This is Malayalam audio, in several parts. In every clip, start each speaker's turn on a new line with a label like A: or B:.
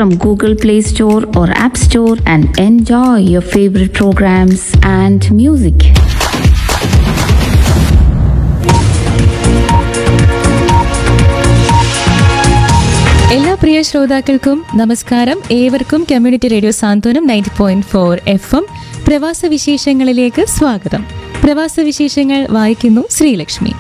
A: from Google Play Store or App Store and enjoy your favorite programs and music.
B: എല്ലാ പ്രിയ ശ്രോതാക്കൾക്കും നമസ്കാരം ഏവർക്കും community radio Santhwanam ninety point four F M പ്രവാസ വിശേഷങ്ങളിലേക്ക് സ്വാഗതം പ്രവാസ വിശേഷങ്ങൾ വായിക്കുന്നു ശ്രീലക്ഷ്മി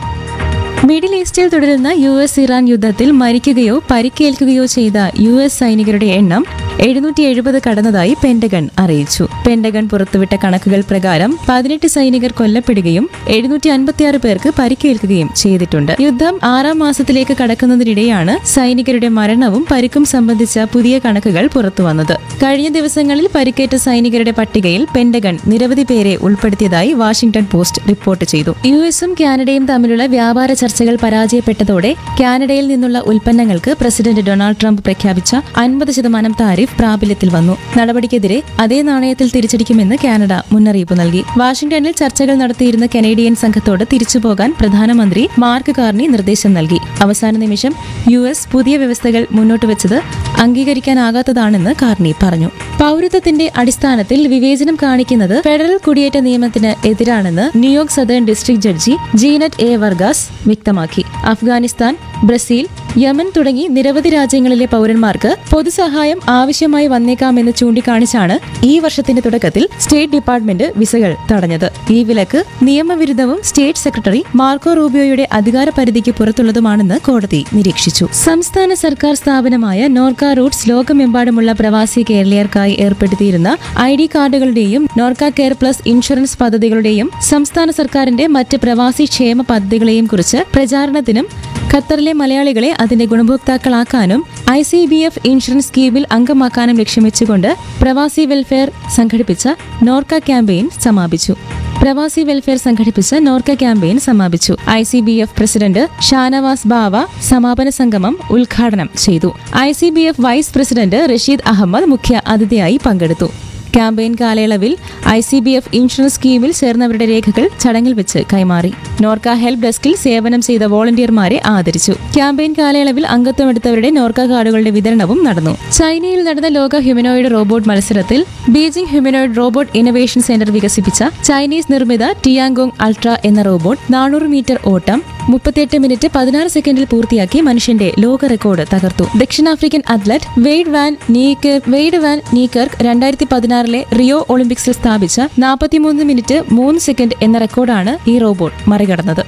B: മിഡിൽ ഈസ്റ്റിൽ തുടരുന്ന യു എസ് ഇറാൻ യുദ്ധത്തിൽ മരിക്കുകയോ പരിക്കേൽക്കുകയോ ചെയ്ത യു എസ് സൈനികരുടെ എണ്ണം എഴുന്നൂറ്റി എഴുപത് കടന്നതായി പെന്റഗൺ അറിയിച്ചു പെന്റഗൺ പുറത്തുവിട്ട കണക്കുകൾ പ്രകാരം പതിനെട്ട് സൈനികർ കൊല്ലപ്പെടുകയും എഴുന്നൂറ്റി അൻപത്തിയാറ് പേർക്ക് പരിക്കേൽക്കുകയും ചെയ്തിട്ടുണ്ട് യുദ്ധം ആറാം മാസത്തിലേക്ക് കടക്കുന്നതിനിടെയാണ് സൈനികരുടെ മരണവും പരിക്കും സംബന്ധിച്ച പുതിയ കണക്കുകൾ പുറത്തുവന്നത് കഴിഞ്ഞ ദിവസങ്ങളിൽ പരിക്കേറ്റ സൈനികരുടെ പട്ടികയിൽ പെന്റഗൺ നിരവധി പേരെ ഉൾപ്പെടുത്തിയതായി വാഷിംഗ്ടൺ പോസ്റ്റ് റിപ്പോർട്ട് ചെയ്തു യു എസും കാനഡയും തമ്മിലുള്ള വ്യാപാര ചർച്ചകൾ പരാജയപ്പെട്ടതോടെ കാനഡയിൽ നിന്നുള്ള ഉൽപ്പന്നങ്ങൾക്ക് പ്രസിഡന്റ് ഡൊണാൾഡ് ട്രംപ് പ്രഖ്യാപിച്ച അൻപത് ശതമാനം താരിഫ് പ്രാബല്യത്തിൽ വന്നു നടപടിക്കെതിരെ അതേ നാണയത്തിൽ തിരിച്ചടിക്കുമെന്ന് കാനഡ മുന്നറിയിപ്പ് നൽകി വാഷിംഗ്ടണിൽ ചർച്ചകൾ നടത്തിയിരുന്ന കനേഡിയൻ സംഘത്തോട് തിരിച്ചുപോകാൻ പ്രധാനമന്ത്രി മാർക്ക് കാർണി നിർദ്ദേശം നൽകി അവസാന നിമിഷം യു എസ് പുതിയ വ്യവസ്ഥകൾ മുന്നോട്ട് വെച്ചത് അംഗീകരിക്കാനാകാത്തതാണെന്ന് കാർണി പറഞ്ഞു പൗരത്വത്തിന്റെ അടിസ്ഥാനത്തിൽ വിവേചനം കാണിക്കുന്നത് ഫെഡറൽ കുടിയേറ്റ നിയമത്തിന് എതിരാണെന്ന് New York southern district judge Jeannette A Vargas വ്യക്തമാക്കി അഫ്ഗാനിസ്ഥാൻ ബ്രസീൽ യമൻ തുടങ്ങി നിരവധി രാജ്യങ്ങളിലെ പൗരന്മാർക്ക് പൊതുസഹായം ആവശ്യമായി വന്നേക്കാമെന്ന് ചൂണ്ടിക്കാണിച്ചാണ് ഈ വർഷത്തിന്റെ തുടക്കത്തിൽ സ്റ്റേറ്റ് ഡിപ്പാർട്ട്മെന്റ് വിസകൾ തടഞ്ഞത് ഈ വിലക്ക് നിയമവിരുദ്ധവും സ്റ്റേറ്റ് സെക്രട്ടറി മാർക്കോ റൂബിയോയുടെ അധികാര പരിധിക്ക് പുറത്തുള്ളതുമാണെന്ന് കോടതി നിരീക്ഷിച്ചു സംസ്ഥാന സർക്കാർ സ്ഥാപനമായ നോർക്ക റൂട്ട്സ് ലോകമെമ്പാടുമുള്ള പ്രവാസി കേരളീയർക്കായി ഏർപ്പെടുത്തിയിരുന്ന ഐ ഡി കാർഡുകളുടെയും നോർക്ക കെയർ പ്ലസ് ഇൻഷുറൻസ് പദ്ധതികളുടെയും സംസ്ഥാന സർക്കാരിന്റെ മറ്റ് പ്രവാസി ക്ഷേമ പദ്ധതികളെയും കുറിച്ച് പ്രചാരണത്തിനും ഖത്തറിലെ മലയാളികളെ അതിന്റെ ഗുണഭോക്താക്കളാക്കാനും I C B F insurance സ്കീമിൽ അംഗമാക്കാനും ലക്ഷ്യം വെച്ചുകൊണ്ട് പ്രവാസി വെൽഫെയർ സംഘടിപ്പിച്ച നോർക്ക ക്യാമ്പയിൻ സമാപിച്ചു പ്രവാസി വെൽഫെയർ സംഘടിപ്പിച്ച നോർക്ക ക്യാമ്പയിൻ സമാപിച്ചു I C B F president Shanavas Bava സമാപന സംഗമം ഉദ്ഘാടനം ചെയ്തു I C B F vice president Rasheed Ahammed മുഖ്യ അതിഥിയായി പങ്കെടുത്തു ക്യാമ്പയിൻ കാലയളവിൽ I C B F insurance സ്കീമിൽ ചേർന്നവരുടെ രേഖകൾ ചടങ്ങിൽ വെച്ച് കൈമാറി നോർക്ക ഹെൽപ്പ് ഡെസ്കിൽ സേവനം ചെയ്ത വോളണ്ടിയർമാരെ ആദരിച്ചു ക്യാമ്പയിൻ കാലയളവിൽ അംഗത്വമെടുത്തവരുടെ നോർക്ക കാർഡുകളുടെ വിതരണവും നടന്നു ചൈനയിൽ നടന്ന ലോക ഹ്യൂമനോയിഡ് റോബോട്ട് മത്സരത്തിൽ Beijing humanoid robot innovation centre വികസിപ്പിച്ച ചൈനീസ് നിർമ്മിത ടിയാങ്കോങ് അൾട്ര എന്ന റോബോട്ട് നാനൂറ് മീറ്റർ ഓട്ടം മുപ്പത്തിയെട്ട് മിനിറ്റ് പതിനാറ് സെക്കൻഡിൽ പൂർത്തിയാക്കി മനുഷ്യന്റെ ലോക റെക്കോർഡ് തകർത്തു ദക്ഷിണാഫ്രിക്കൻ athlete Wayde van Niekerk Wayde van നീക്കർക്ക് രണ്ടായിരത്തി പതിനാറിലെ റിയോ ഒളിമ്പിക്സിൽ സ്ഥാപിച്ച നാൽപ്പത്തിമൂന്ന് മിനിറ്റ് മൂന്ന് സെക്കൻഡ് എന്ന റെക്കോർഡാണ് ഈ റോബോട്ട് മറികടന്നത്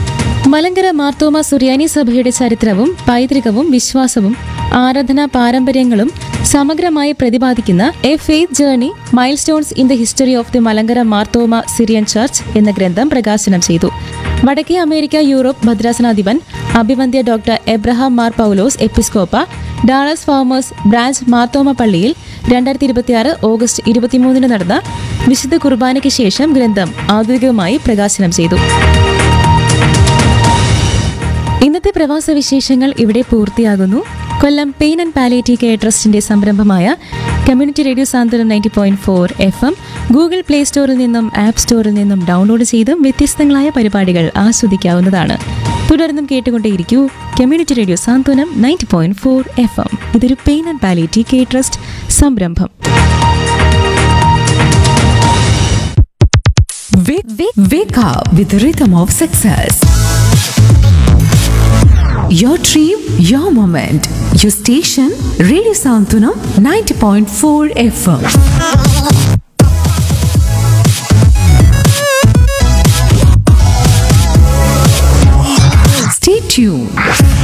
B: മലങ്കര മാർത്തോമ സുറിയാനി സഭയുടെ ചരിത്രവും പൈതൃകവും വിശ്വാസവും ആരാധനാ പാരമ്പര്യങ്ങളും സമഗ്രമായി പ്രതിപാദിക്കുന്ന a faith journey milestones in the history of the Malankara Marthoma Syrian church എന്ന ഗ്രന്ഥം പ്രകാശനം ചെയ്തു വടക്കേ അമേരിക്ക യൂറോപ്പ് ഭദ്രാസനാധിപൻ അഭിവന്ദ്യ doctor Abraham Mar Paulose Episcopa Dallas Farmers Branch Marthoma പള്ളിയിൽ രണ്ടായിരത്തി ഇരുപത്തിയാറ് ഓഗസ്റ്റ് ഇരുപത്തിമൂന്നിന് നടന്ന വിശുദ്ധ കുർബാനയ്ക്ക് ശേഷം ഗ്രന്ഥം ഔദ്യോഗികമായി പ്രകാശനം ചെയ്തു ഇന്നത്തെ പ്രവാസ വിശേഷങ്ങൾ ഇവിടെ പൂർത്തിയാകുന്നു Kollam pain and palliative care ട്രസ്റ്റിന്റെ സംരംഭമായ community radio Santhwanam ninety point four F M Google Play സ്റ്റോറിൽ നിന്നും ആപ്പ് സ്റ്റോറിൽ നിന്നും ഡൗൺലോഡ് ചെയ്തും വ്യത്യസ്തങ്ങളായ പരിപാടികൾ ആസ്വദിക്കാവുന്നതാണ് തുടർന്നും കേട്ടുകൊണ്ടേയിരിക്കൂ community radio Santhwanam ninety point four F M ഇതൊരു pain and palliative care trust സംരംഭം
C: Wake, wake, wake up with the rhythm of success. Your dream, your moment. Your station, Radio Santunam 90.4 FM. Stay tuned.